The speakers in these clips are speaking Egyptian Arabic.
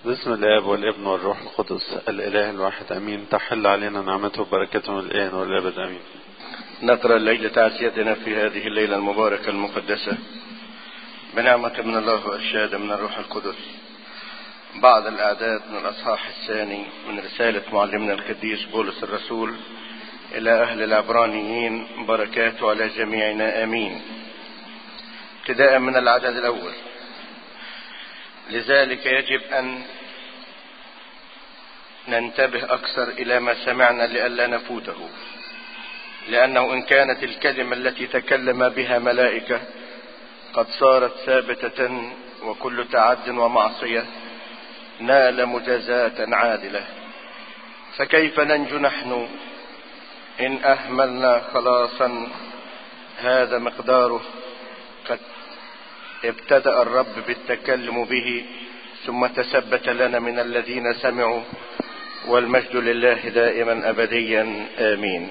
بسم الاب والابن والروح القدس الاله الواحد امين تحل علينا نعمته وبركته من الان والابد امين نقرأ الليلة تعزيتنا في هذه الليلة المباركة المقدسة بنعمة من الله وإرشاد من الروح القدس بعض الأعداد من الأصحاح الثاني من رسالة معلمنا القديس بولس الرسول إلى أهل العبرانيين بركاته على جميعنا آمين ابتداء من العدد الأول لذلك يجب أن ننتبه أكثر إلى ما سمعنا لئلا نفوته لأنه إن كانت الكلمة التي تكلم بها ملائكة قد صارت ثابتة وكل تعد ومعصية نال مجازاة عادلة فكيف ننجو نحن إن أهملنا خلاصا هذا مقداره قد ابتدأ الرب بالتكلم به ثم تثبت لنا من الذين سمعوا والمجد لله دائما أبديا آمين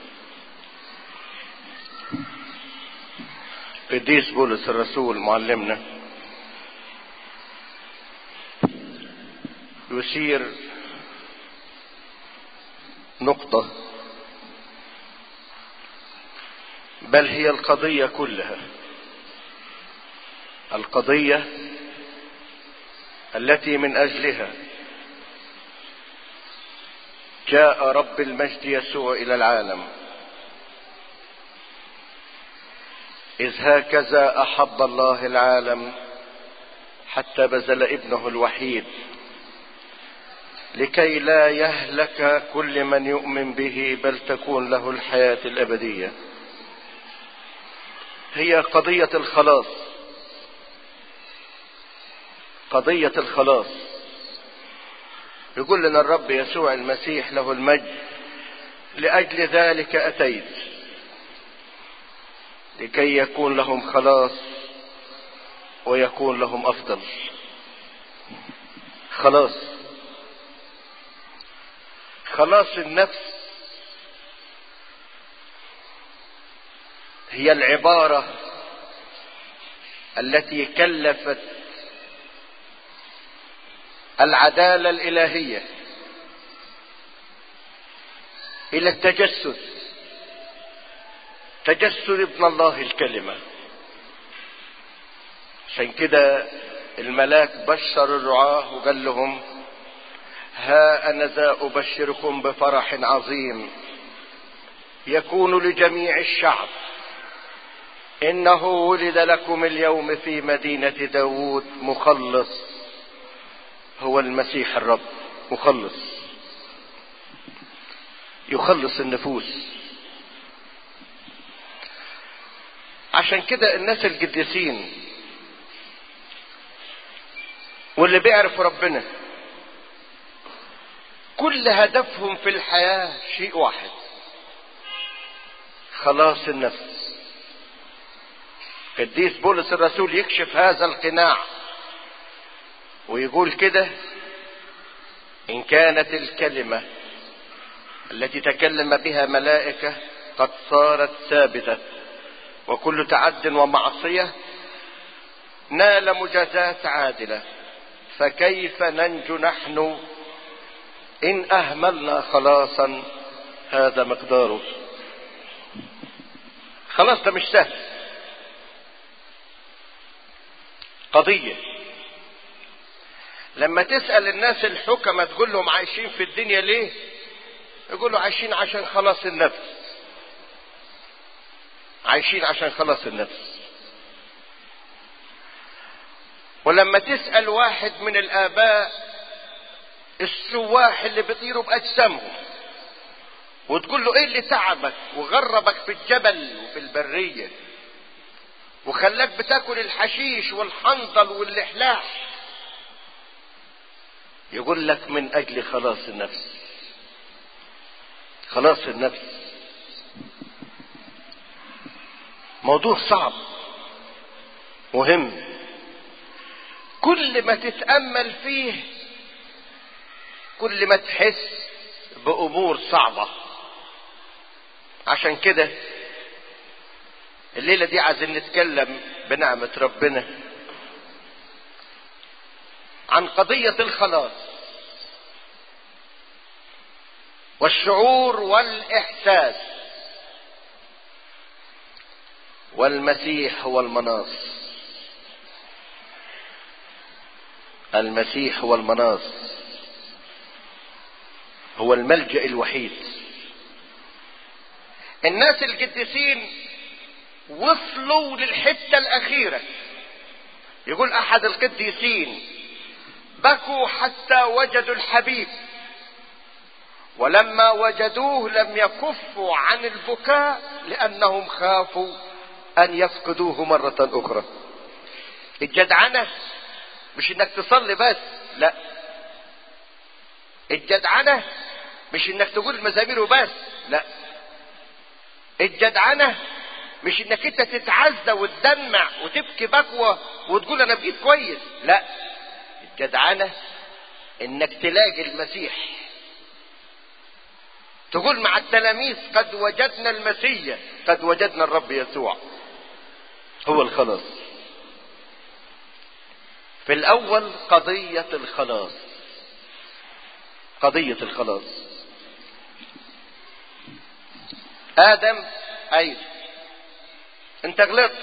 قديس بولس الرسول معلمنا يشير نقطة بل هي القضية كلها القضية التي من أجلها جاء رب المجد يسوع إلى العالم إذ هكذا أحب الله العالم حتى بذل ابنه الوحيد لكي لا يهلك كل من يؤمن به بل تكون له الحياة الأبدية هي قضية الخلاص قضية الخلاص يقول لنا الرب يسوع المسيح له المجد لأجل ذلك أتيت لكي يكون لهم خلاص ويكون لهم افضل خلاص خلاص النفس هي العباره التي كلفت العداله الالهيه الى التجسد تجسد ابن الله الكلمة عشان كده الملاك بشر الرعاة وقال لهم ها أنا ذا أبشركم بفرح عظيم يكون لجميع الشعب إنه ولد لكم اليوم في مدينة داود مخلص هو المسيح الرب مخلص يخلص النفوس عشان كده الناس القديسين واللي بيعرف ربنا كل هدفهم في الحياة شيء واحد خلاص النفس قديس بولس الرسول يكشف هذا القناع ويقول كده إن كانت الكلمة التي تكلم بها ملائكة قد صارت ثابته وكل تعد ومعصية نال مجازات عادلة فكيف ننجو نحن إن أهملنا خلاصا هذا مقداره خلاص ده مش سهل قضية لما تسأل الناس الحكمة تقول لهم عايشين في الدنيا ليه يقولوا عايشين عشان خلاص النفس عايشين عشان خلاص النفس ولما تسأل واحد من الآباء السواح اللي بيطيروا بأجسامهم وتقول له ايه اللي تعبك وغربك في الجبل وفي البرية وخلاك بتاكل الحشيش والحنظل واللحلاح يقول لك من اجل خلاص النفس خلاص النفس موضوع صعب مهم كل ما تتامل فيه كل ما تحس بامور صعبه عشان كده الليله دي عايزين نتكلم بنعمه ربنا عن قضية الخلاص والشعور والإحساس والمسيح هو المناص المسيح هو المناص هو الملجأ الوحيد الناس القديسين وصلوا للحتة الأخيرة يقول أحد القديسين بكوا حتى وجدوا الحبيب ولما وجدوه لم يكفوا عن البكاء لأنهم خافوا أن يفقدوه مرة أخرى الجدعنة مش انك تصلي بس لا الجدعنة مش انك تقول مزامير وبس لا الجدعنة مش انك انت تتعزى وتدمع وتبكي بكوة وتقول انا بقيت كويس لا الجدعنة انك تلاقي المسيح تقول مع التلاميذ قد وجدنا المسيح قد وجدنا الرب يسوع هو الخلاص في الاول قضية الخلاص قضية الخلاص ادم ايوه انت غلطت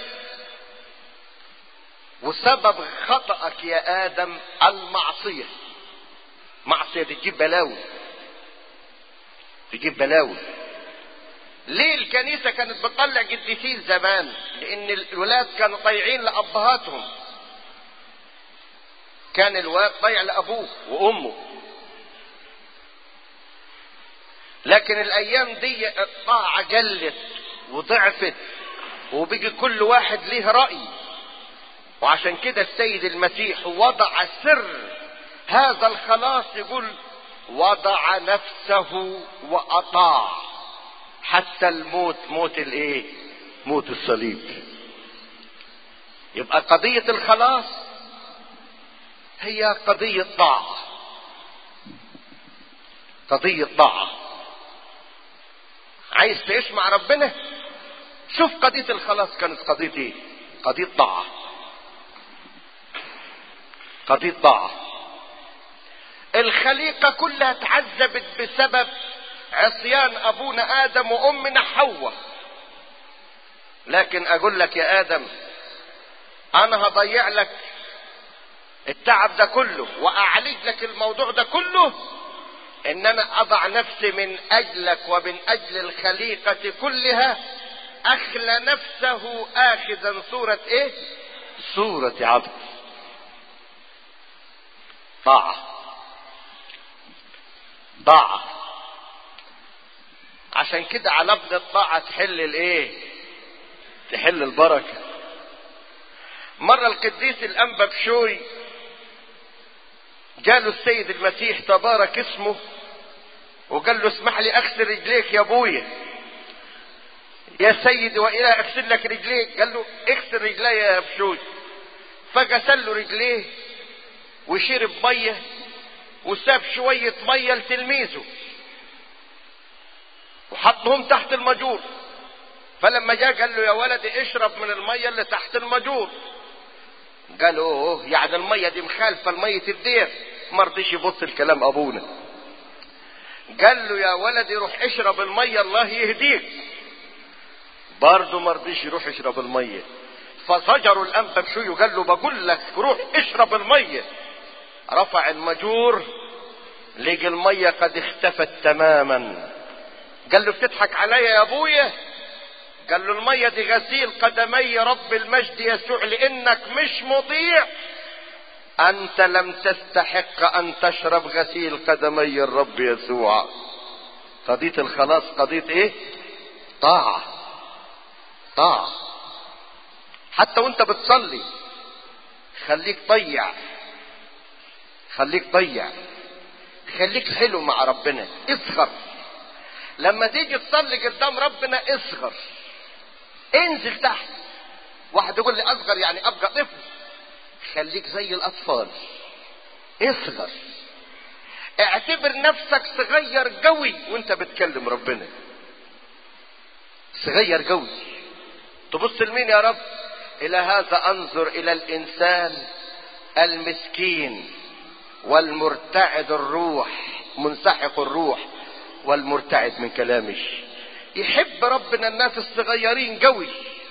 وسبب خطأك يا ادم المعصية معصية تجيب بلاوي تجيب بلاوي ليه الكنيسة كانت بتطلع قديسين زمان لان الولاد كانوا طيعين لابهاتهم كان الواد طيع لابوه وامه لكن الايام دي الطاعة قلت وضعفت وبقي كل واحد ليه رأي وعشان كده السيد المسيح وضع سر هذا الخلاص يقول وضع نفسه واطاع حتى الموت موت الايه موت الصليب يبقى قضية الخلاص هي قضية طاعة قضية طاعة عايز تعيش مع ربنا شوف قضية الخلاص كانت قضية ايه قضية طاعة قضية طاعة الخليقة كلها تعذبت بسبب عصيان ابونا ادم وامنا حواء لكن اقول لك يا ادم انا هضيع لك التعب ده كله واعالج لك الموضوع ده كله ان انا اضع نفسي من اجلك ومن اجل الخليقة كلها اخلى نفسه اخذا صورة ايه صورة عبد طاعة طاعة عشان كده على ابن الطاعة تحل الايه تحل البركة مرة القديس الانبا بشوي جاله السيد المسيح تبارك اسمه وقال له اسمح لي اغسل رجليك يا ابويا يا سيدي والى اغسل لك رجليك قال له اغسل رجلي يا بشوي فغسل له رجليه وشرب ميه وساب شوية مية لتلميذه وحطهم تحت المجور فلما جاء قال له يا ولدي اشرب من المية اللي تحت المجور قال اوه يعني المية دي مخالفة لمية الدير ما رضيش يبص الكلام ابونا قال له يا ولدي روح اشرب المية الله يهديك برضه ما رضيش يروح يشرب المية فزجروا الانبا بشوي وقال له بقول لك روح اشرب المية رفع المجور لقى المية قد اختفت تماما قال له بتضحك عليا يا ابويا قال له المية دي غسيل قدمي رب المجد يسوع لانك مش مطيع انت لم تستحق ان تشرب غسيل قدمي الرب يسوع قضية الخلاص قضية ايه طاعة طاعة حتى وانت بتصلي خليك طيع خليك طيع خليك حلو مع ربنا اصغر لما تيجي تصلي قدام ربنا اصغر انزل تحت واحد يقول لي اصغر يعني ابقى طفل خليك زي الاطفال اصغر اعتبر نفسك صغير قوي وانت بتكلم ربنا صغير قوي تبص لمين يا رب الى هذا انظر الى الانسان المسكين والمرتعد الروح منسحق الروح والمرتعد من كلامه يحب ربنا الناس الصغيرين قوي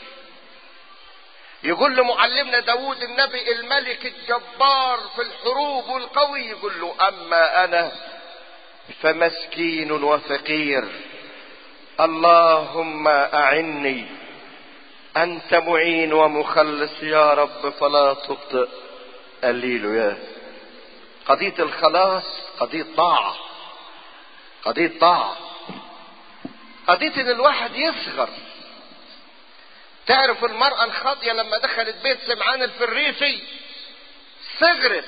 يقول له معلمنا داود النبي الملك الجبار في الحروب والقوي يقول له اما انا فمسكين وفقير اللهم اعني انت معين ومخلص يا رب فلا تبطئ قليل يا قضية الخلاص قضية طاعة قضية طاعة قضية ان الواحد يصغر تعرف المرأة الخاطية لما دخلت بيت سمعان الفريسي صغرت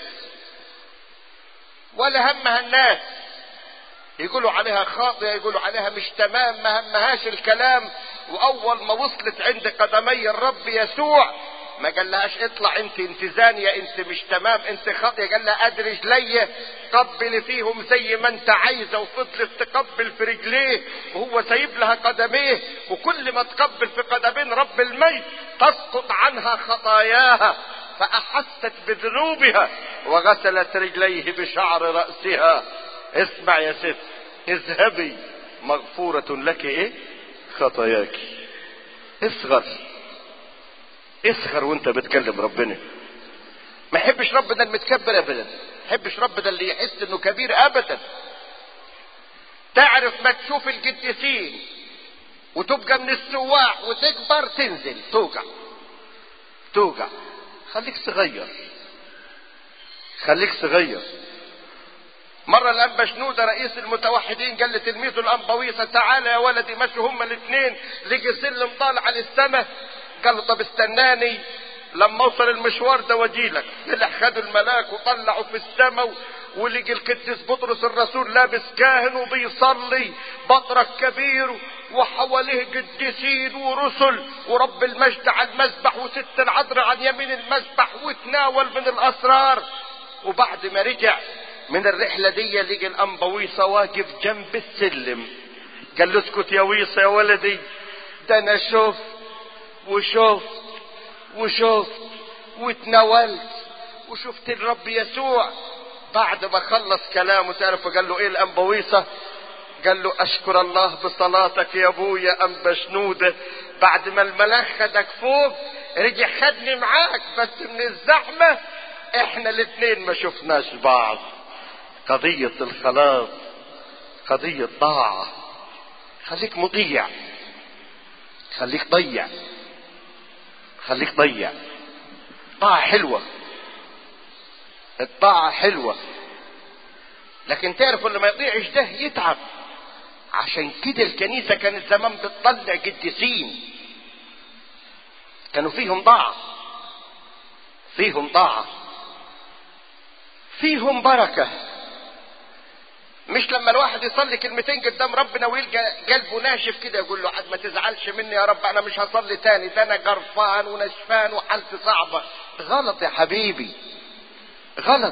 ولا همها الناس يقولوا عليها خاطئة يقولوا عليها مش تمام ما همهاش الكلام واول ما وصلت عند قدمي الرب يسوع ما قالهاش اطلع انت انت زانية انت مش تمام انت خاطئة قال لها اد رجلي قبل فيهم زي ما انت عايزة وفضلت تقبل في رجليه وهو سايب لها قدميه وكل ما تقبل في قدمين رب الميت تسقط عنها خطاياها فاحست بذنوبها وغسلت رجليه بشعر رأسها اسمع يا ست اذهبي مغفورة لك ايه خطاياك اصغر اصغر وانت بتكلم ربنا ما يحبش ربنا المتكبر ابدا ما يحبش ربنا اللي يحس انه كبير ابدا تعرف ما تشوف القديسين وتبقى من السواح وتكبر تنزل توجع توجع خليك صغير خليك صغير مرة الأنبا شنودة رئيس المتوحدين قال لتلميذه الأنبويسة تعالى يا ولدي مشوا هما الاثنين لقي سلم طالع للسماء قال له طب استناني لما اوصل المشوار ده واجيلك طلع خدوا الملاك وطلعوا في السماء ولقي القديس بطرس الرسول لابس كاهن وبيصلي بطرك كبير وحواليه قديسين ورسل ورب المجد على المسبح وست العذراء عن يمين المسبح وتناول من الاسرار وبعد ما رجع من الرحلة دي لقي الأنبويصة واقف جنب السلم قال له اسكت يا ويصة يا ولدي ده أنا شفت وشفت وشفت وتناولت وشفت الرب يسوع بعد ما خلص كلامه تعرف قال له ايه الأنبويصة قال له اشكر الله بصلاتك يا ابويا انبا شنودة بعد ما الملاك خدك فوق رجع خدني معاك بس من الزحمة احنا الاتنين ما شفناش بعض قضية الخلاص قضية طاعة خليك مطيع خليك ضيع خليك ضيع طاعة حلوة الطاعة حلوة لكن تعرف اللي ما يطيعش ده يتعب عشان كده الكنيسة كانت زمان بتطلع قديسين كانوا فيهم طاعة فيهم طاعة فيهم بركة مش لما الواحد يصلي كلمتين قدام ربنا ويلقى قلبه ناشف كده يقول له عاد ما تزعلش مني يا رب انا مش هصلي تاني ده انا جرفان ونشفان وحالتي صعبة غلط يا حبيبي غلط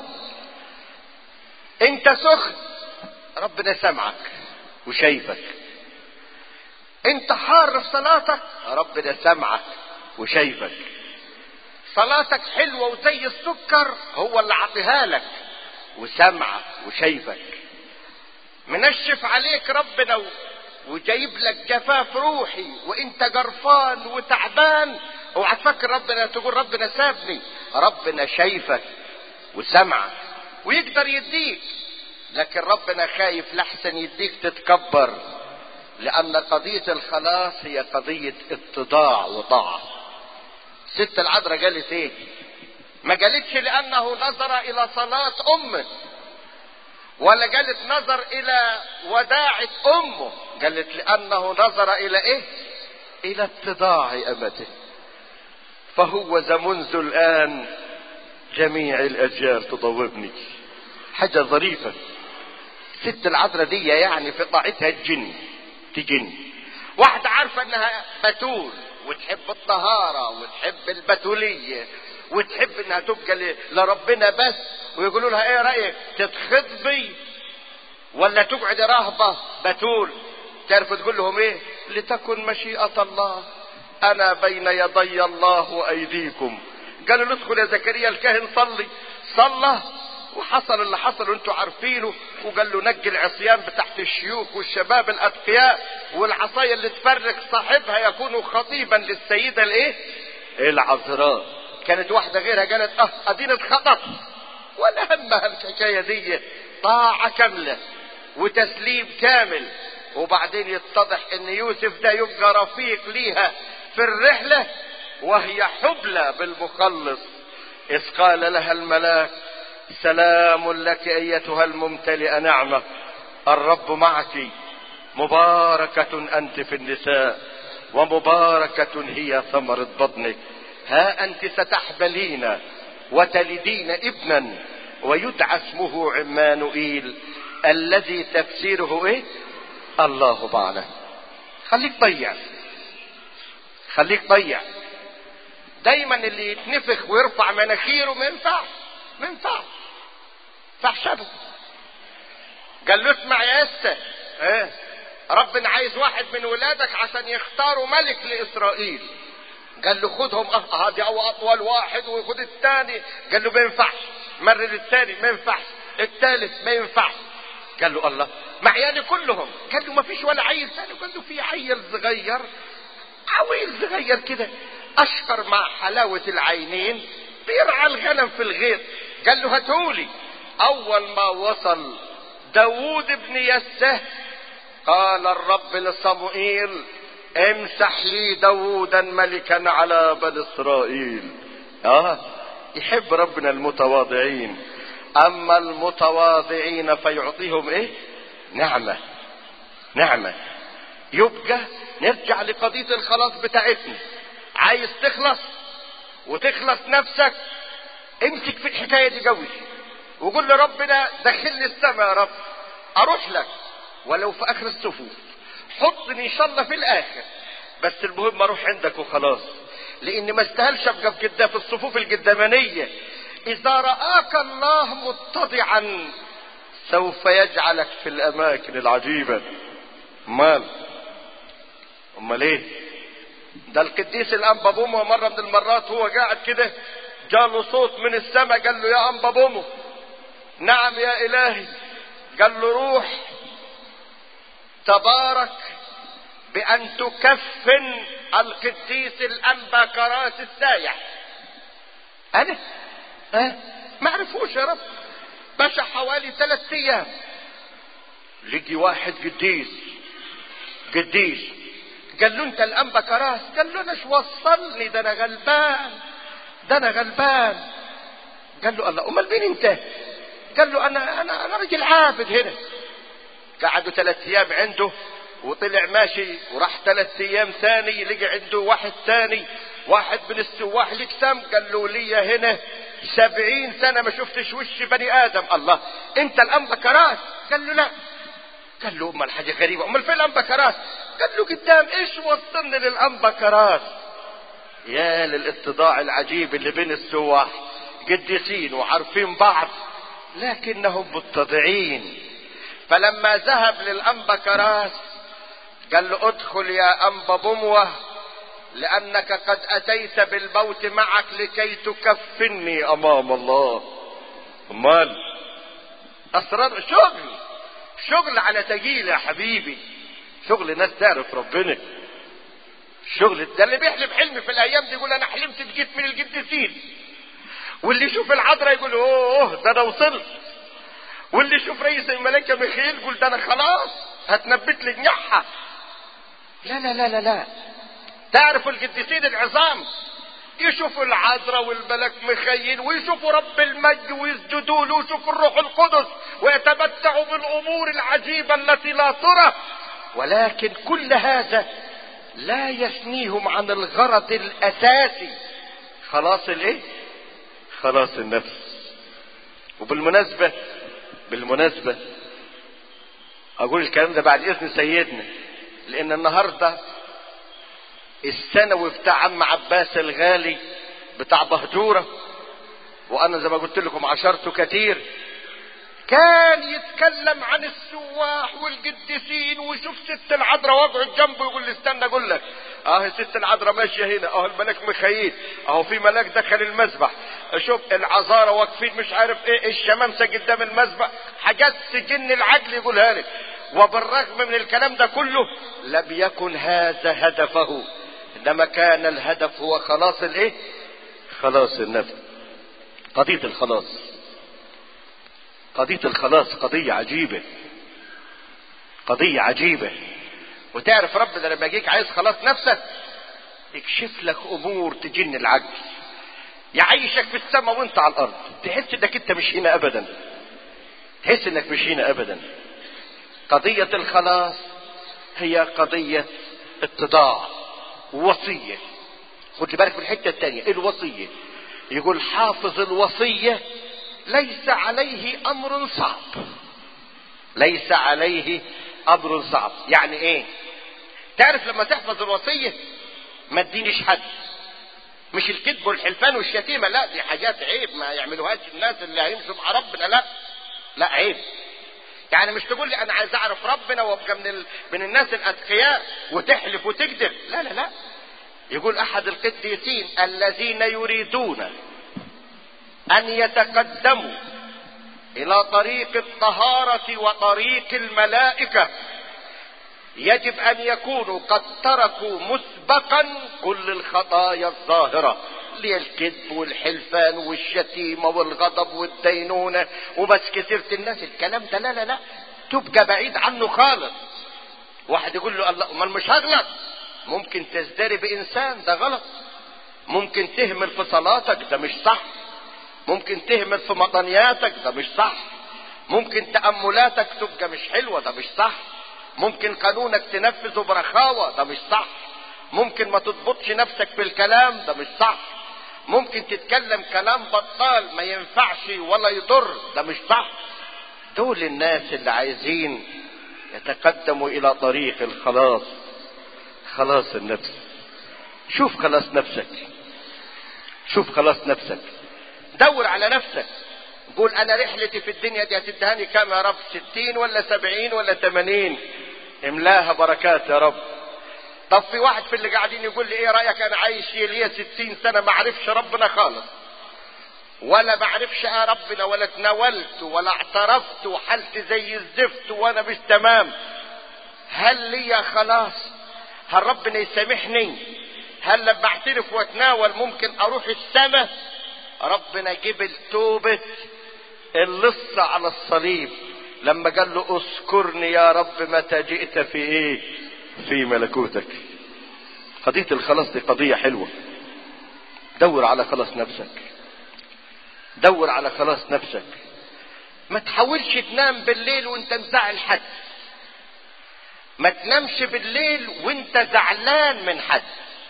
انت سخن ربنا سمعك وشايفك انت حار في صلاتك ربنا سمعك وشايفك صلاتك حلوة وزي السكر هو اللي عطيها لك وسمعك وشايفك منشف عليك ربنا وجايب لك جفاف روحي وانت جرفان وتعبان اوعى تفكر ربنا تقول ربنا سابني ربنا شايفك وسمعك ويقدر يديك لكن ربنا خايف لحسن يديك تتكبر لان قضية الخلاص هي قضية اتضاع وطاعة ست العذراء قالت ايه ما قالتش لانه نظر الى صلاة امه ولا قالت نظر الى وداعة امه قالت لانه نظر الى ايه الى اتضاع امته فهو ذا منذ الان جميع الاجيال تضوبني حاجة ظريفة ست العذراء دي يعني في طاعتها الجن تجن واحدة عارفة انها بتول وتحب الطهارة وتحب البتولية وتحب انها تبقى لربنا بس ويقولوا لها ايه رأيك تتخطبي ولا تقعد راهبة بتول تعرف تقول لهم ايه لتكن مشيئة الله انا بين يدي الله وايديكم قالوا له ادخل يا زكريا الكاهن صلي صلى وحصل اللي حصل وانتوا عارفينه وقال له نجي العصيان بتاعت الشيوخ والشباب الاتقياء والعصاية اللي تفرق صاحبها يكون خطيبا للسيدة الايه العذراء كانت واحدة غيرها قالت اه ادينا اتخطف ولا همها الحكاية دي طاعة كاملة وتسليم كامل وبعدين يتضح ان يوسف ده يبقى رفيق ليها في الرحلة وهي حبلى بالمخلص اذ قال لها الملاك سلام لك ايتها الممتلئه نعمه الرب معك مباركه انت في النساء ومباركه هي ثمره بطنك ها انت ستحبلين وتلدين ابنا ويدعى اسمه عمانوئيل الذي تفسيره ايه الله معنا خليك ضيع خليك ضيع دايما اللي يتنفخ ويرفع مناخيره ما ينفعش ما ينفعش فحشبه قال له اسمع يا اسا ايه ربنا عايز واحد من ولادك عشان يختاروا ملك لاسرائيل قال له خدهم اه هذه او اطول واحد وخد الثاني قال له ما ينفعش مرر الثاني ما ينفعش الثالث ما ينفعش قال له الله مع عيالي كلهم قال له ما فيش ولا عيل ثاني قال له في عيل صغير عويل صغير كده اشقر مع حلاوة العينين بيرعى الغنم في الغيط قال له هاتولي اول ما وصل داوود بن يسه قال الرب لصموئيل امسح لي داوودا ملكا على بني اسرائيل اه يحب ربنا المتواضعين اما المتواضعين فيعطيهم ايه نعمة نعمة يبقى نرجع لقضية الخلاص بتاعتنا عايز تخلص وتخلص نفسك امسك في الحكاية دي قوي وقول لربنا دخلني السماء يا رب اروح لك ولو في اخر الصفوف حطني ان شاء الله في الاخر بس المهم اروح عندك وخلاص لان ما استاهلش ابقى في جدا في الصفوف القدامانيه اذا راك الله متضعا سوف يجعلك في الاماكن العجيبه امال امال ايه ده القديس الانبا بومو مره من المرات هو قاعد كده جاله صوت من السماء قال له يا انبا بومو نعم يا الهي قال له روح تبارك بان تكفن القديس الانبا كراس السايح انا ها ما عرفوش يا رب باشا حوالي ثلاث ايام لقي واحد قديس قديس قال له انت الانبا كراس قال له انا شو وصلني ده انا غلبان ده انا غلبان قال له الله امال مين انت قال له انا انا انا راجل عابد هنا قعدوا ثلاث ايام عنده وطلع ماشي وراح ثلاث ايام ثاني لقى عنده واحد ثاني واحد من السواح الاجسام قال له لي هنا سبعين سنة ما شفتش وش بني ادم الله انت الانبا كراس قال له لا قال له امال حاجة غريبة امال فين الانبا كراس قال له قدام ايش وصلني للانبا كراس يا للاتضاع العجيب اللي بين السواح قديسين وعارفين بعض لكنهم متضعين فلما ذهب للانبا كراس قال له ادخل يا انبا بموه لانك قد اتيت بالموت معك لكي تكفني امام الله امال اسرار شغل شغل على تجيل يا حبيبي شغل ناس تعرف ربنا شغل ده اللي بيحلم حلم في الايام دي يقول انا حلمت بجيت من القديسين واللي يشوف العذراء يقول اوه ده انا وصلت واللي يشوف رئيس الملائكه ميخائيل يقول ده انا خلاص هتنبت لي جناحها لا لا لا لا لا تعرفوا القديسين العظام يشوفوا العذراء والملك مخيل ويشوفوا رب المجد ويسجدوا له ويشوفوا الروح القدس ويتمتعوا بالامور العجيبه التي لا ترى ولكن كل هذا لا يثنيهم عن الغرض الاساسي خلاص الايه خلاص النفس وبالمناسبه بالمناسبه اقول الكلام ده بعد اذن سيدنا لان النهارده الثانوي بتاع عم عباس الغالي بتاع بهجوره وانا زي ما قلت لكم عشرته كتير كان يتكلم عن السواح والقديسين ويشوف ست العذراء واقعد جنبه يقول لي استنى اقول لك اه ست العذراء ماشيه هنا اه الملك ميخائيل اهو في ملاك دخل المسبح اشوف العذارى واقفين مش عارف ايه الشمامسه قدام المسبح حاجات تجن العقل يقولها لك وبالرغم من الكلام ده كله لم يكن هذا هدفه انما كان الهدف هو خلاص الايه خلاص النفس قضيه الخلاص قضيه الخلاص قضيه عجيبه قضيه عجيبه وتعرف ربنا لما يجيك عايز خلاص نفسك يكشف لك امور تجن العقل يعيشك في السماء وانت على الارض تحس انك انت مش هنا ابدا تحس انك مش هنا ابدا قضية الخلاص هي قضية اتضاع ووصية خد بالك من الحتة الثانية الوصية يقول حافظ الوصية ليس عليه امر صعب ليس عليه امر صعب يعني ايه تعرف لما تحفظ الوصية ما تدينيش حد مش الكذب والحلفان والشتيمة لا دي حاجات عيب ما يعملوهاش الناس اللي هيمشوا مع ربنا لا لا عيب يعني مش تقول لي انا عايز اعرف ربنا وابقى من ال... من الناس الاتقياء وتحلف وتكذب لا لا لا يقول احد القديسين الذين يريدون ان يتقدموا الى طريق الطهارة وطريق الملائكة يجب ان يكونوا قد تركوا مسبقا كل الخطايا الظاهرة اللي هي الكذب والحلفان والشتيمة والغضب والدينونة وبس كثرت الناس الكلام ده لا لا لا تبقى بعيد عنه خالص واحد يقول له الله امال مش هغلط ممكن تزدري بانسان ده غلط ممكن تهمل في صلاتك ده مش صح ممكن تهمل في مطنياتك ده مش صح ممكن تأملاتك تبقى مش حلوة ده مش صح ممكن قانونك تنفذه برخاوة ده مش صح ممكن ما تضبطش نفسك في الكلام ده مش صح ممكن تتكلم كلام بطال ما ينفعش ولا يضر ده مش صح دول الناس اللي عايزين يتقدموا الى طريق الخلاص خلاص النفس شوف خلاص نفسك شوف خلاص نفسك دور على نفسك قول انا رحلتي في الدنيا دي هتدهاني كام يا رب ستين ولا سبعين ولا تمانين املاها بركات يا رب طب في واحد في اللي قاعدين يقول لي ايه رايك انا عايش ليا ستين سنه ما اعرفش ربنا خالص ولا بعرفش اه ربنا ولا اتناولت ولا اعترفت وحالتي زي الزفت وانا مش تمام هل ليا خلاص هل ربنا يسامحني هل لما اعترف واتناول ممكن اروح السماء ربنا جبل توبة اللص على الصليب لما قال له اذكرني يا رب متى جئت في ايه في ملكوتك قضية الخلاص دي قضية حلوة دور على خلاص نفسك دور على خلاص نفسك ما تحاولش تنام بالليل وانت مزعل حد ما تنامش بالليل وانت زعلان من حد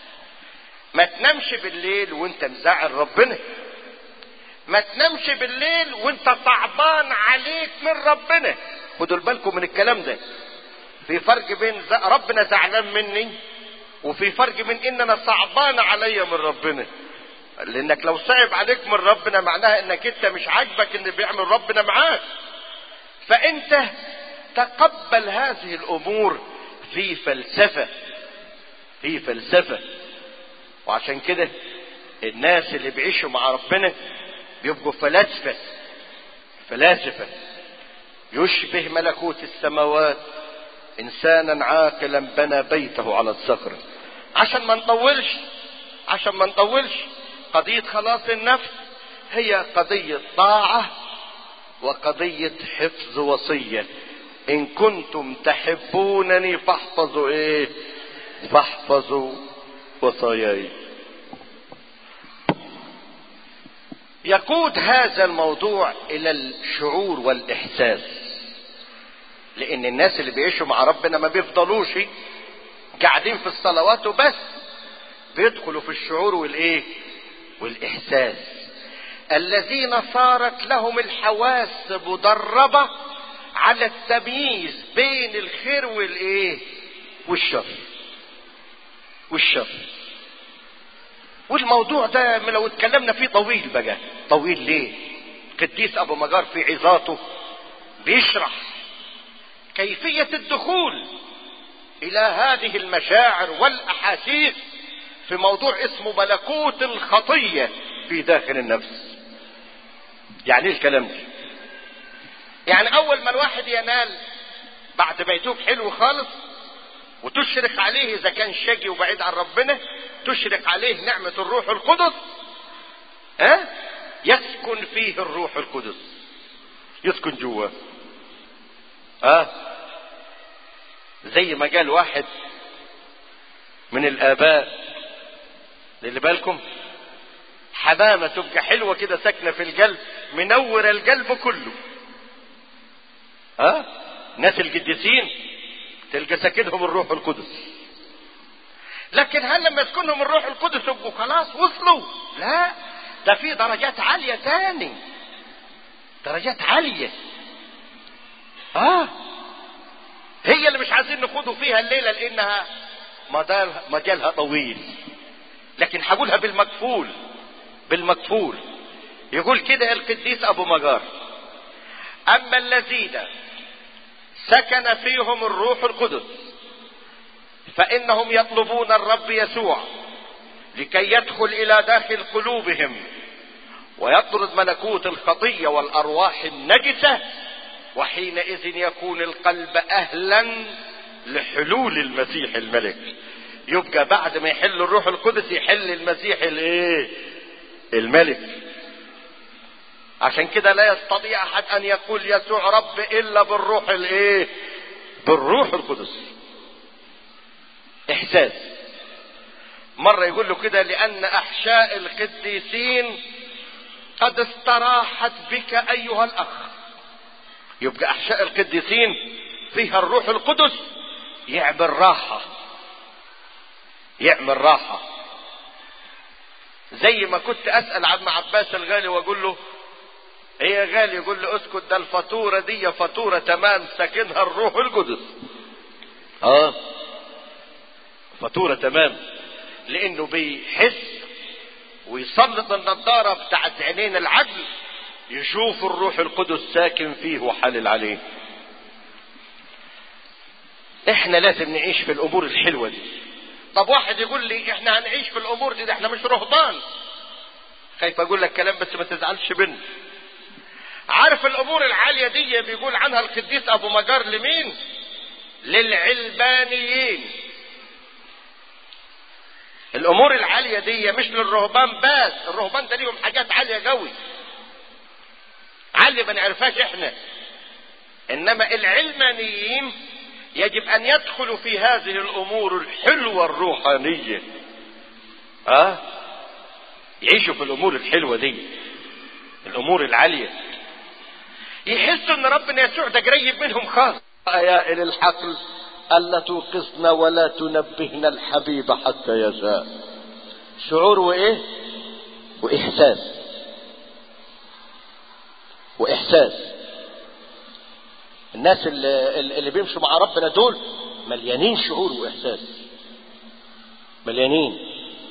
ما تنامش بالليل وانت مزعل ربنا ما تنامش بالليل وانت صعبان عليك من ربنا خدوا بالكم من الكلام ده في فرق بين ربنا زعلان مني وفي فرق بين ان انا صعبان عليا من ربنا لانك لو صعب عليك من ربنا معناها انك انت مش عاجبك ان بيعمل ربنا معاك فانت تقبل هذه الامور في فلسفه في فلسفه وعشان كده الناس اللي بيعيشوا مع ربنا بيبقوا فلاسفه فلاسفه يشبه ملكوت السماوات انسانا عاقلا بنى بيته على الصخر عشان ما نطولش عشان ما نطولش قضية خلاص النفس هي قضية طاعة وقضية حفظ وصية إن كنتم تحبونني فاحفظوا إيه؟ فاحفظوا وصاياي. يقود هذا الموضوع إلى الشعور والإحساس. لأن الناس اللي بيعيشوا مع ربنا ما بيفضلوش قاعدين في الصلوات وبس بيدخلوا في الشعور والإيه؟ والاحساس الذين صارت لهم الحواس مدربه على التمييز بين الخير والايه والشر والشر والموضوع ده لو اتكلمنا فيه طويل بقى طويل ليه قديس ابو مجار في عظاته بيشرح كيفيه الدخول الى هذه المشاعر والاحاسيس في موضوع اسمه ملكوت الخطية في داخل النفس يعني ايه الكلام ده يعني اول ما الواحد ينال بعد ما يتوب حلو خالص وتشرق عليه اذا كان شقي وبعيد عن ربنا تشرق عليه نعمة الروح القدس ها أه؟ يسكن فيه الروح القدس يسكن جواه ها أه؟ زي ما قال واحد من الاباء اللي بالكم حمامة تبقى حلوة كده ساكنة في القلب منورة القلب كله ها ناس القديسين تلقى ساكنهم الروح القدس لكن هل لما يسكنهم الروح القدس يبقوا خلاص وصلوا لا ده في درجات عالية تاني درجات عالية اه هي اللي مش عايزين نخوضوا فيها الليلة لانها مجالها طويل لكن هقولها بالمكفول بالمكفول يقول كده القديس ابو مجار اما الذين سكن فيهم الروح القدس فانهم يطلبون الرب يسوع لكي يدخل الى داخل قلوبهم ويطرد ملكوت الخطيه والارواح النجسه وحينئذ يكون القلب اهلا لحلول المسيح الملك يبقى بعد ما يحل الروح القدس يحل المسيح الايه الملك عشان كده لا يستطيع احد ان يقول يسوع رب الا بالروح الايه بالروح القدس احساس مرة يقول له كده لان احشاء القديسين قد استراحت بك ايها الاخ يبقى احشاء القديسين فيها الروح القدس يعمل راحة يعمل راحة زي ما كنت اسأل عم عباس الغالي واقول له ايه يا غالي يقول لي اسكت ده الفاتورة دي فاتورة تمام ساكنها الروح القدس اه فاتورة تمام لانه بيحس ويسلط النضارة بتاعت عينين العدل يشوف الروح القدس ساكن فيه وحلل عليه احنا لازم نعيش في الامور الحلوة دي طب واحد يقول لي احنا هنعيش في الامور دي ده احنا مش رهبان خايف اقول لك كلام بس ما تزعلش منه عارف الامور العالية دي بيقول عنها القديس ابو مجار لمين للعلبانيين الامور العالية دي مش للرهبان بس الرهبان ده ليهم حاجات عالية قوي عالية ما نعرفهاش احنا انما العلمانيين يجب ان يدخلوا في هذه الامور الحلوة الروحانية اه يعيشوا في الامور الحلوة دي الامور العالية يحسوا ان ربنا يسوع ده قريب منهم خالص يا الى الحقل الا توقظنا ولا تنبهنا الحبيب حتى يشاء شعور وايه واحساس واحساس الناس اللي, اللي بيمشوا مع ربنا دول مليانين شعور واحساس مليانين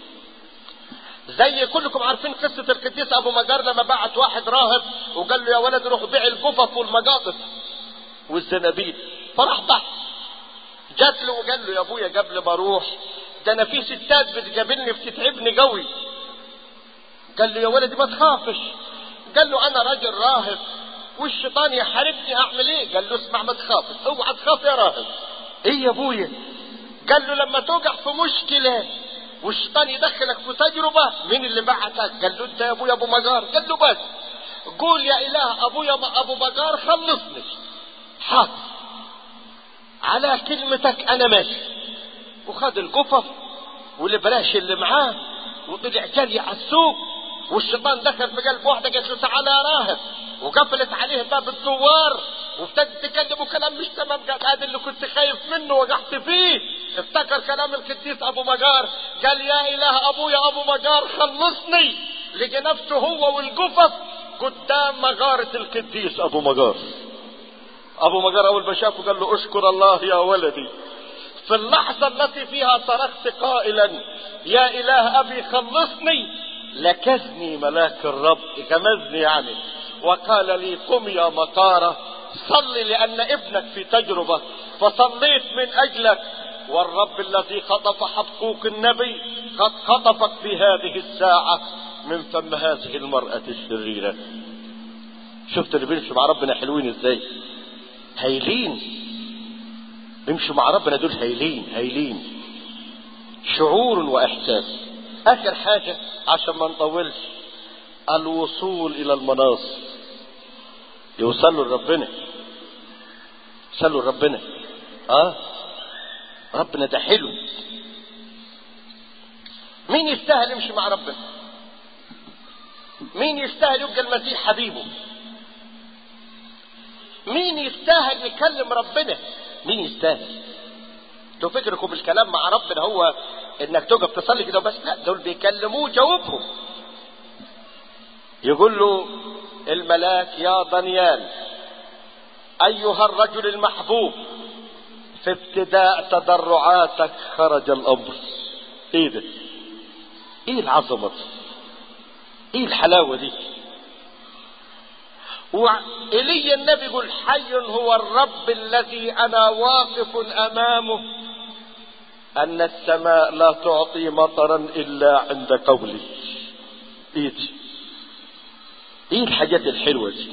زي كلكم عارفين قصة القديس ابو مجار لما بعت واحد راهب وقال له يا ولد روح بيع الجفف والمجاطف والزنابيل فراح ضحك جات له وقال له يا ابويا قبل ما اروح ده انا في ستات بتقابلني بتتعبني قوي قال له يا ولدي ما تخافش قال له انا راجل راهب والشيطان يحاربني اعمل ايه قال له اسمع ما تخافش اوعى تخاف يا راهب ايه يا ابويا قال له لما توقع في مشكله والشيطان يدخلك في تجربة مين اللي بعتك قال له انت يا ابويا ابو مجار قال له بس قول يا اله ابويا ابو مجار خلصني حاضر على كلمتك انا ماشي وخد القفف والبلاش اللي معاه وطلع جري على السوق والشيطان دخل في قلب واحده قالت له تعالى يا راهب وقفلت عليه باب الثوار وابتدت تكلمه كلام مش تمام قال هذا اللي كنت خايف منه وقعت فيه افتكر كلام القديس ابو مجار قال يا اله ابويا ابو مجار خلصني لقى نفسه هو والقفف قدام مغارة القديس ابو مجار ابو مجار اول ما شافه قال له اشكر الله يا ولدي في اللحظة التي فيها صرخت قائلا يا اله ابي خلصني لكزني ملاك الرب كمزني يعني وقال لي قم يا مطارة صل لأن ابنك في تجربة فصليت من أجلك والرب الذي خطف حبقوك النبي قد خطفك في هذه الساعة من فم هذه المرأة الشريرة شفتوا اللي بيمشوا مع ربنا حلوين ازاي هايلين بيمشوا مع ربنا دول هايلين هايلين شعور واحساس اخر حاجة عشان ما نطولش الوصول الى المناص يوصلوا لربنا يوصلوا لربنا اه ربنا ده حلو مين يستاهل يمشي مع ربنا مين يستاهل يبقى المسيح حبيبه مين يستاهل يكلم ربنا مين يستاهل انتوا فكركم الكلام مع ربنا هو انك تقف تصلي كده بس لا دول بيكلموه جاوبهم يقول له الملاك يا دانيال ايها الرجل المحبوب في ابتداء تضرعاتك خرج الامر ايه ده ايه العظمه دي ايه الحلاوه دي وإلي النبي يقول حي هو الرب الذي أنا واقف أمامه أن السماء لا تعطي مطرا إلا عند قولي إيه دي إيه الحاجات الحلوة دي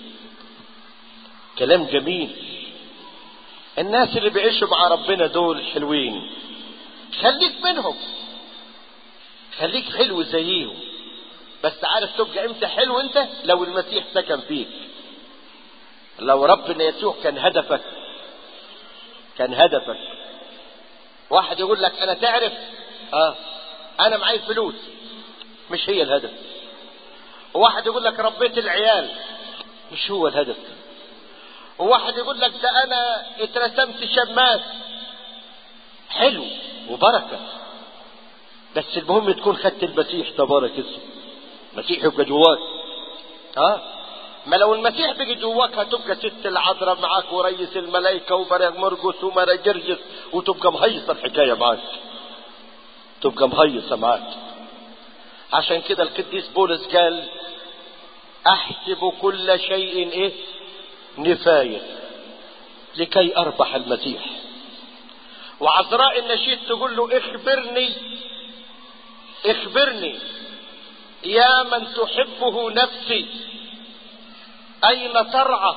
كلام جميل الناس اللي بيعيشوا مع ربنا دول حلوين خليك منهم خليك حلو زيهم بس عارف تبقى امتى حلو انت لو المسيح سكن فيك لو ربنا يسوع كان هدفك كان هدفك واحد يقول لك انا تعرف اه انا معي فلوس مش هي الهدف وواحد يقول لك ربيت العيال مش هو الهدف وواحد يقول لك ده انا اترسمت شماس حلو وبركه بس المهم تكون خدت المسيح تبارك اسمه المسيح يبقى جواك ها ما لو المسيح بقي جواك هتبقى ست العذراء معاك ورئيس الملائكة ومريم مرقس ومرا جرجس وتبقى مهيصة الحكاية معاك تبقى مهيصة معاك عشان كده القديس بولس قال احسب كل شيء ايه نفاية لكي اربح المسيح وعذراء النشيد تقول له اخبرني اخبرني يا من تحبه نفسي اين ترعى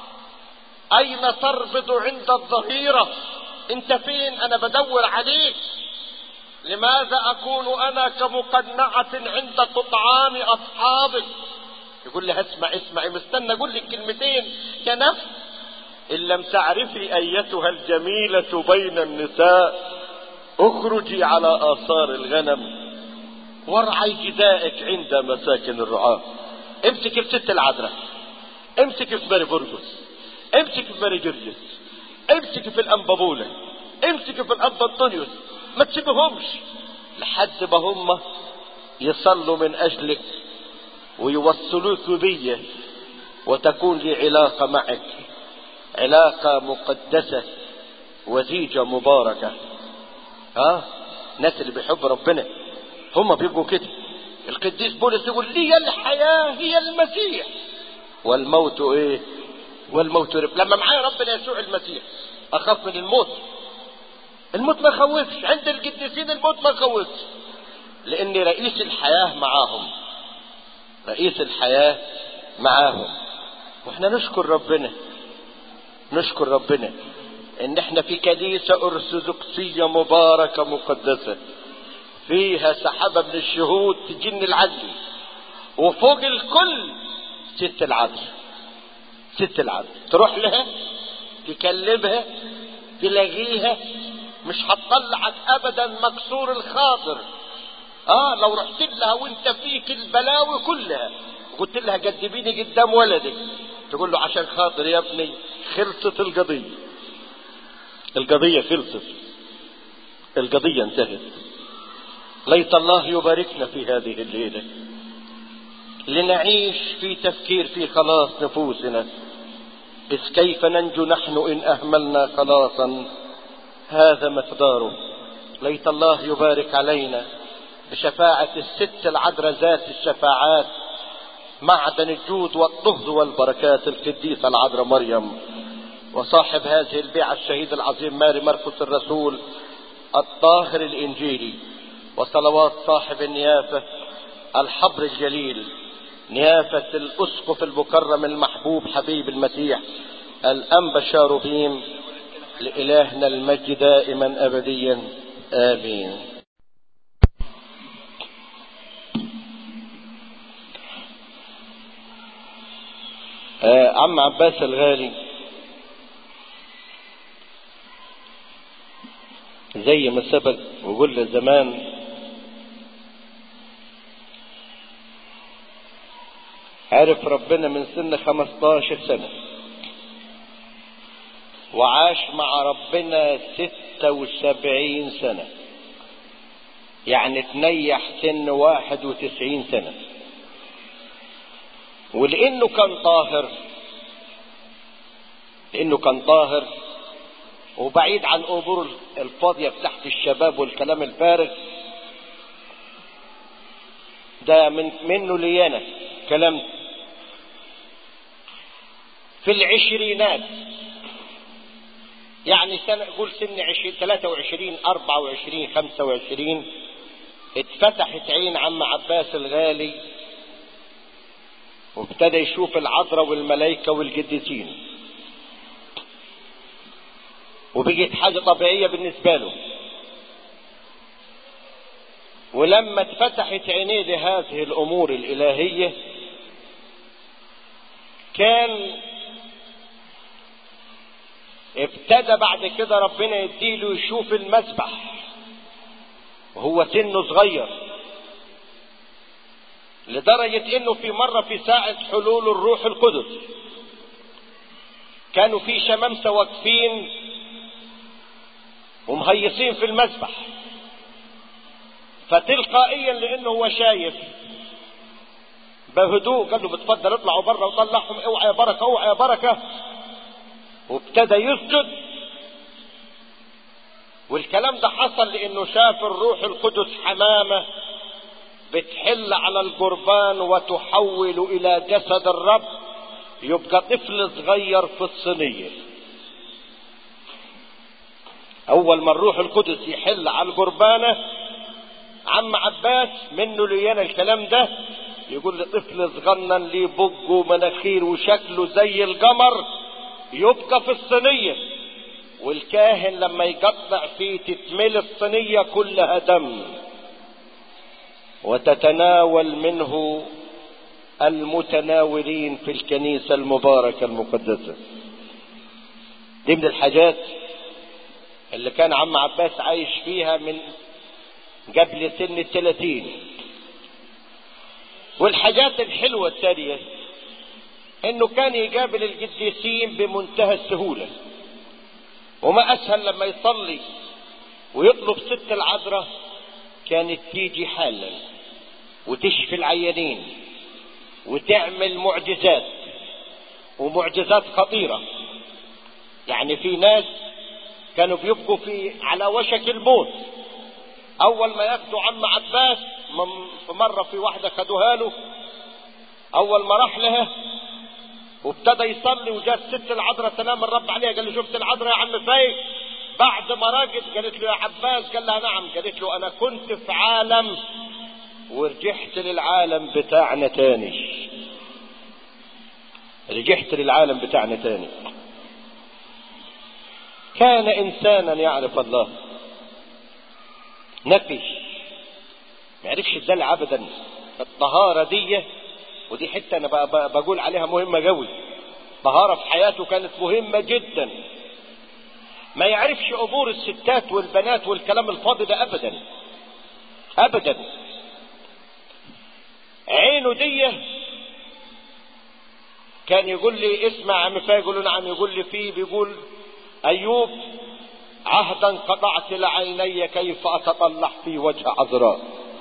اين تربض عند الظهيرة انت فين انا بدور عليك لماذا اكون انا كمقنعة عند قطعان اصحابك يقول لي اسمع اسمعي مستنى اقول لك كلمتين يا نفس ان لم تعرفي ايتها الجميلة بين النساء اخرجي على اثار الغنم وارعي جدائك عند مساكن الرعاة امسك في ست العذراء امسك في ماري برجس امسك في ماري جرجس امسك في الانبابولة امسك في الاب انطونيوس ما تسيبهمش لحد ما هم يصلوا من اجلك ويوصلوك بي وتكون لي علاقة معك علاقة مقدسة وزيجة مباركة ها الناس اللي بيحب ربنا هم بيبقوا كده القديس بولس يقول لي الحياة هي المسيح والموت ايه والموت رب لما معايا ربنا يسوع المسيح اخاف من الموت الموت ما يخوفش عند القديسين الموت ما يخوفش لان رئيس الحياة معاهم رئيس الحياة معاهم واحنا نشكر ربنا نشكر ربنا ان احنا في كنيسة ارثوذكسية مباركة مقدسة فيها سحابة من الشهود تجن العدل وفوق الكل ست العدل ست العدل تروح لها تكلمها تلاقيها مش هتطلعك ابدا مكسور الخاطر اه لو رحت لها وانت فيك البلاوي كلها قلت لها قدميني قدام ولدك تقول له عشان خاطر يا ابني خلصت القضية القضية خلصت القضية انتهت ليت الله يباركنا في هذه الليلة لنعيش في تفكير في خلاص نفوسنا إذ كيف ننجو نحن إن أهملنا خلاصا هذا مقداره ليت الله يبارك علينا بشفاعة الست العذراء ذات الشفاعات معدن الجود والطهر والبركات القديسة العذراء مريم وصاحب هذه البيعة الشهيد العظيم ماري مرقس الرسول الطاهر الإنجيلي وصلوات صاحب النيافة الحبر الجليل نيافة الأسقف المكرم المحبوب حبيب المسيح الأنبا شاروبيم لإلهنا المجد دائما أبديا آمين آه عم عباس الغالي زي ما سبق وقلنا زمان عرف ربنا من سن 15 سنة وعاش مع ربنا 76 سنة يعني تنيح سن 91 سنة ولانه كان طاهر لانه كان طاهر وبعيد عن امور الفاضيه بتاعت الشباب والكلام الفارغ ده من منه ليانا كلام في العشرينات يعني سنة قول سن عشرين ثلاثة وعشرين أربعة وعشرين خمسة وعشرين اتفتحت عين عم عباس الغالي وابتدى يشوف العذراء والملائكة والقديسين وبقت حاجة طبيعية بالنسبة له ولما اتفتحت عينيه لهذه الأمور الإلهية كان ابتدى بعد كده ربنا يديله يشوف المسبح وهو سنه صغير لدرجة انه في مرة في ساعة حلول الروح القدس كانوا في شمامسة واقفين ومهيصين في المسبح فتلقائيا لانه هو شايف بهدوء قال له بتفضل اطلعوا بره وطلعهم اوعى يا بركه اوعى يا بركه وابتدى يسجد والكلام ده حصل لانه شاف الروح القدس حمامه بتحل على القربان وتحول الى جسد الرب يبقى طفل صغير في الصينيه اول ما الروح القدس يحل على القربانه عم عباس منه ليانا الكلام ده يقول لي طفل صغنن ليه بق ومناخير وشكله زي القمر يبقى في الصينية والكاهن لما يقطع فيه تتملي الصينية كلها دم وتتناول منه المتناولين في الكنيسة المباركة المقدسة دي من الحاجات اللي كان عم عباس عايش فيها من قبل سن الثلاثين والحاجات الحلوة الثانية انه كان يقابل القديسين بمنتهى السهولة وما اسهل لما يصلي ويطلب ست العذراء كانت تيجي حالا وتشفي العيانين وتعمل معجزات ومعجزات خطيرة يعني في ناس كانوا بيبقوا في على وشك الموت اول ما ياخدوا عم عباس في مرة في واحدة خدوها له اول ما راح لها وابتدى يصلي وجاء الست العذراء سلام الرب عليها قال له شفت العذراء يا عم فايق بعد ما راجت قالت له يا عباس قال لها نعم قالت له انا كنت في عالم ورجعت للعالم بتاعنا تاني رجعت للعالم بتاعنا تاني كان انسانا يعرف الله نقي ما يعرفش الدلع ابدا الطهارة دي ودي حتة انا بقول عليها مهمة قوي طهارة في حياته كانت مهمة جدا ما يعرفش امور الستات والبنات والكلام الفاضي ده ابدا ابدا عينه دي كان يقول لي اسمع عم فا يقول نعم يقول لي فيه بيقول ايوب عهدا قطعت لعيني كيف اتطلع في وجه عذراء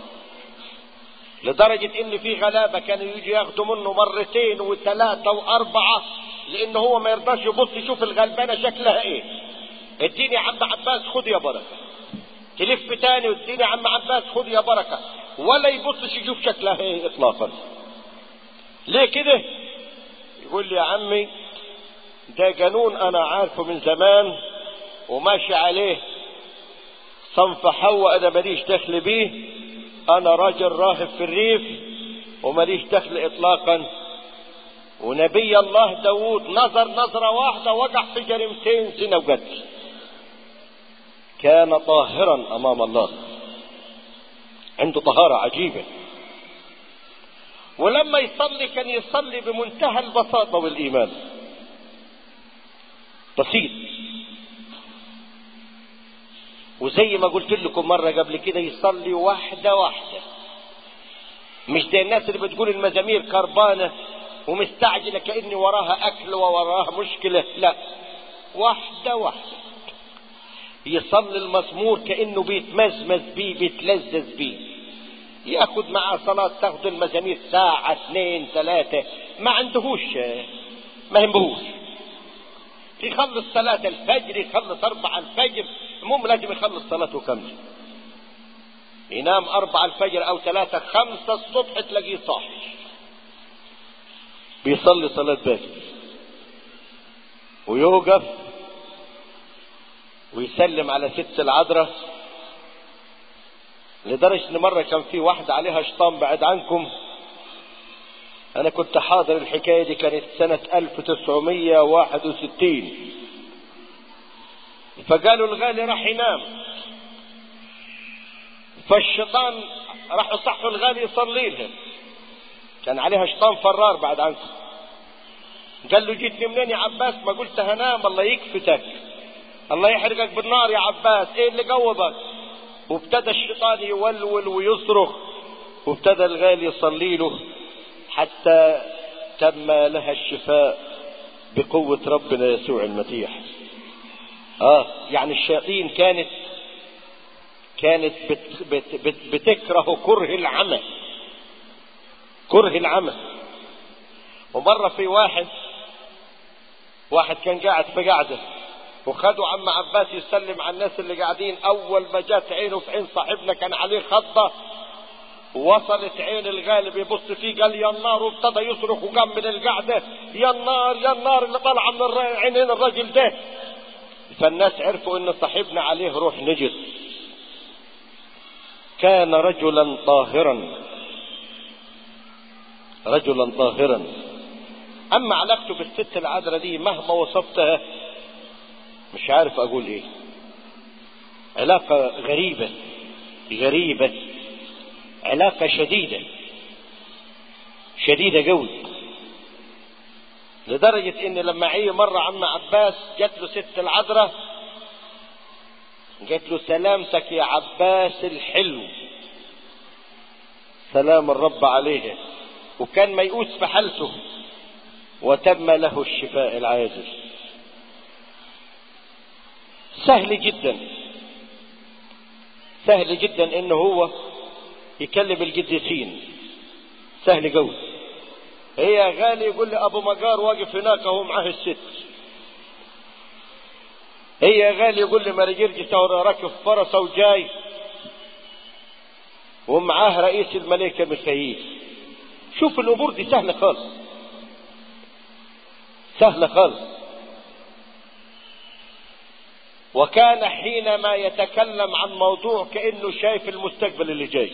لدرجة ان في غلابة كانوا يجي ياخدوا منه مرتين وثلاثة واربعة لان هو ما يرضاش يبص يشوف الغلبانة شكلها ايه اديني يا عم عباس خد يا بركة تلف تاني واديني يا عم عباس خد يا بركة ولا يبصش يشوف شكلها ايه اطلاقا ليه كده يقول لي يا عمي ده جنون انا عارفه من زمان وماشي عليه صنف حواء انا ماليش دخل بيه انا راجل راهب في الريف ومليش دخل اطلاقا ونبي الله داود نظر نظرة واحدة وقع في جريمتين زنا وقتل كان طاهرا امام الله عنده طهارة عجيبة ولما يصلي كان يصلي بمنتهى البساطة والإيمان بسيط وزي ما قلت لكم مرة قبل كده يصلي واحدة واحدة مش زي الناس اللي بتقول المزامير كربانة ومستعجلة كأني وراها أكل ووراها مشكلة لا واحدة واحدة يصلي المزمور كأنه بيتمزمز بيه بيتلذذ بيه ياخد معاه صلاة تاخد المزامير ساعة اثنين ثلاثة ما عندهوش ما يهمهوش يخلص صلاة الفجر يخلص أربع الفجر المهم لازم يخلص صلاته كاملة ينام أربع الفجر أو ثلاثة خمسة الصبح تلاقيه صاحي بيصلي صلاة باكر ويوقف ويسلم على ست العذراء لدرجة ان مرة كان في واحدة عليها شيطان بعد عنكم انا كنت حاضر الحكاية دي كانت سنة 1961 فقالوا الغالي راح ينام فالشيطان راحوا صحوا الغالي يصلي لها كان عليها شيطان فرار بعد عنكم قال له جيتني منين يا عباس ما قلت هنام الله يكفتك الله يحرقك بالنار يا عباس ايه اللي قوضك وابتدى الشيطان يولول ويصرخ وابتدى الغالي يصلي له حتى تم لها الشفاء بقوة ربنا يسوع المسيح اه يعني الشياطين كانت كانت بت بت بت بتكره كره العمى كره العمى ومرة في واحد واحد كان قاعد في قعده وخدوا عم عباس يسلم على الناس اللي قاعدين اول ما جات عينه في عين صاحبنا كان عليه خضه وصلت عين الغالب يبص فيه قال يا النار وابتدى يصرخ وقام من القعده يا النار يا النار اللي طالعه من عينين الراجل ده فالناس عرفوا ان صاحبنا عليه روح نجس كان رجلا طاهرا رجلا طاهرا اما علاقته بالست العذراء دي مهما وصفتها مش عارف اقول ايه علاقة غريبة غريبة علاقة شديدة شديدة قوي لدرجة ان لما عي مرة عم عباس جات له ست العذراء قالت له سلامتك يا عباس الحلو سلام الرب عليه وكان ميؤوس في حالته وتم له الشفاء العاجل سهل جدا سهل جدا انه هو يكلم القديسين سهل قوي هي غالي يقول لي ابو مجار واقف هناك اهو معاه الست هي غالي يقول لي ماري جرجس راكب فرسه وجاي ومعاه رئيس الملائكه ميخائيل شوف الامور دي سهله خالص سهله خالص وكان حينما يتكلم عن موضوع كانه شايف المستقبل اللي جاي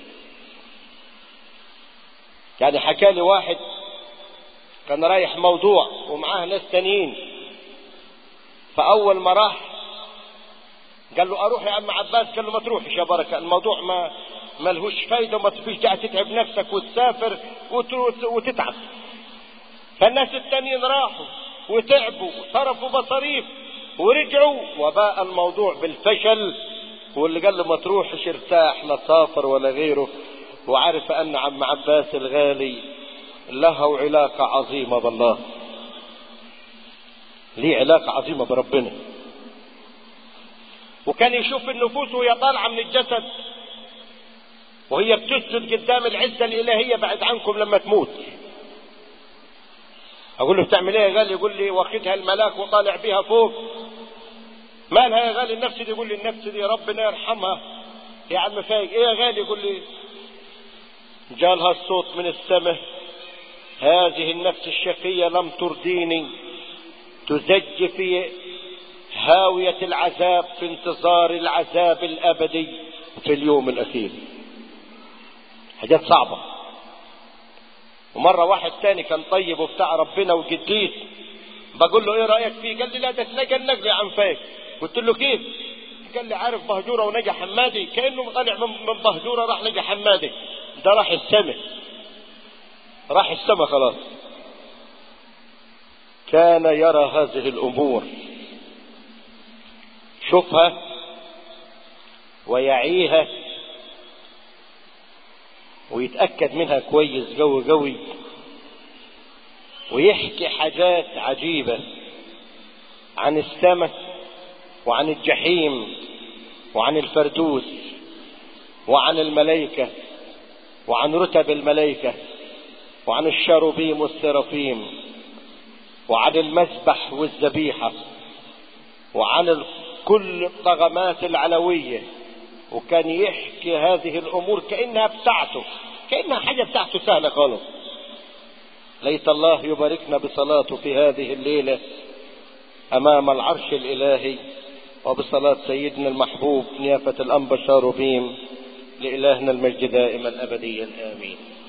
يعني حكى لي واحد كان رايح موضوع ومعاه ناس تانيين فاول ما راح قال له اروح يا عم عباس قال له ما تروحش يا بركه الموضوع ما ملهوش فايده وما تفيش داعي تتعب نفسك وتسافر وتتعب فالناس التانيين راحوا وتعبوا وصرفوا مصاريف ورجعوا وباء الموضوع بالفشل واللي قال له ما تروحش ارتاح لا سافر ولا غيره وعرف ان عم عباس الغالي له علاقة عظيمة بالله ليه علاقة عظيمة بربنا وكان يشوف النفوس وهي طالعة من الجسد وهي بتسجد قدام العزة الإلهية بعد عنكم لما تموت أقول له بتعمل إيه يا غالي يقول لي واخدها الملاك وطالع بيها فوق مالها يا غالي النفس دي يقول لي النفس دي ربنا يرحمها يا عم فايق ايه يا غالي يقول لي جالها الصوت من السماء هذه النفس الشقية لم ترضيني تزج في هاوية العذاب في انتظار العذاب الأبدي في اليوم الأخير حاجات صعبة ومرة واحد تاني كان طيب وبتاع ربنا وجديد بقول له ايه رأيك فيه قال لي لا ده اتنقل نقل يا عم فايق قلت له كيف قال لي عارف بهجورة ونجا حمادي كأنه طالع من من بهجورة راح نجا حمادي ده راح السماء راح السماء خلاص كان يرى هذه الأمور شوفها ويعيها ويتأكد منها كويس قوي قوي ويحكي حاجات عجيبة عن السماء وعن الجحيم وعن الفردوس وعن الملائكة وعن رتب الملائكة وعن الشاروبيم والسرافيم وعن المذبح والذبيحة وعن كل الطغمات العلوية وكان يحكي هذه الأمور كأنها بتاعته كأنها حاجة بتاعته سهلة خالص ليت الله يباركنا بصلاته في هذه الليلة أمام العرش الإلهي وبصلاة سيدنا المحبوب نيافة الأنبا شاروبيم لإلهنا المجد دائما أبديا آمين